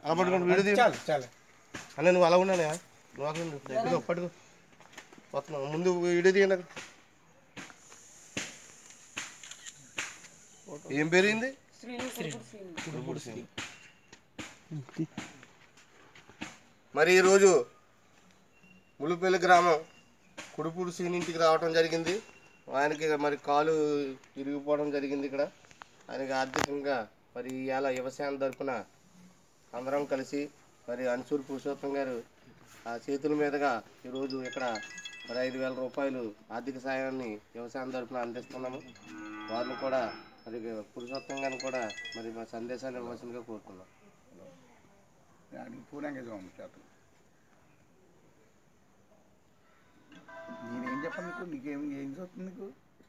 అలా పట్టుకోండి వీడియో తీ చాలు చాలు అన్న నువ్వు అలా ఉన్నానే నువ్వు అక్కడ ఉండు. దగ్గరగా పట్టుకో వస్తున్నావు ముందు వీడియో తీయండి అక్కడ. ఏం పేరైంది మరి ఈరోజు ములుపల్లి గ్రామం కుడుపూడి సీన్ ఇంటికి రావడం జరిగింది ఆయనకి మరి కాలు ఇరిగిపోవడం జరిగింది ఇక్కడ ఆయనకి ఆర్థికంగా మరి ఇవాళ వ్యవసాయం తరపున అందరం కలిసి మరి అన్సూర్ పురుషోత్తం గారు ఆ చేతుల మీదుగా ఈరోజు ఇక్కడ మరి ఐదు వేల రూపాయలు ఆర్థిక సాయాన్ని వ్యవసాయం తరపున అందిస్తున్నాము వారిని కూడా మరి పురుషోత్తం గారిని కూడా మరి మా సందేశాన్ని ఇవ్వాల్సిందిగా కోరుతున్నాం పూలంగా చేత నేనేం చెప్పను నీకు నీకేం ఏం చూస్తుంది నీకు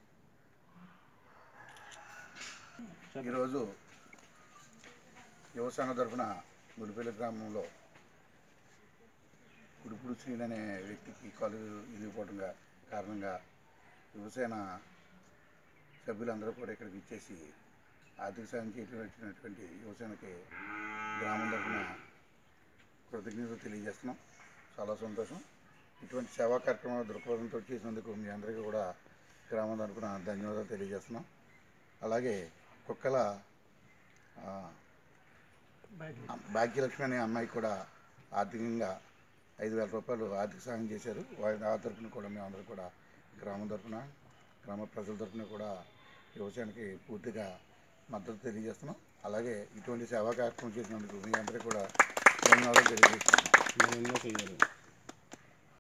ఈరోజు యువసేన తరఫున గుడిపల్లి గ్రామంలో గుడిపుడు శ్రీని అనే వ్యక్తికి కాలు ఇరిగిపోవడంగా కారణంగా యువసేన సభ్యులందరూ కూడా ఇక్కడికి ఇచ్చేసి ఆర్థిక సాయం చేయడం వచ్చినటువంటి యువసేనకి గ్రామం తరఫున కృతజ్ఞతలు తెలియజేస్తున్నాం చాలా సంతోషం ఇటువంటి సేవా కార్యక్రమాలు దృక్పథంతో చేసినందుకు మీ అందరికీ కూడా గ్రామం తరపున ధన్యవాదాలు తెలియజేస్తున్నాం అలాగే కుక్కల ఆ, భాగ్యలక్ష్మి అనే అమ్మాయి కూడా ఆర్థికంగా ఐదు వేల రూపాయలు ఆర్థిక సాయం చేశారు వారి ఆ తరపున కూడా మేమందరం కూడా గ్రామం తరపున గ్రామ ప్రజల తరపున కూడా వ్యవసాయానికి పూర్తిగా మద్దతు తెలియజేస్తున్నాం అలాగే ఇటువంటి సేవా కార్యక్రమం చేసినందుకు మీ అందరికీ కూడా ధన్యవాదాలు తెలియజేస్తున్నాం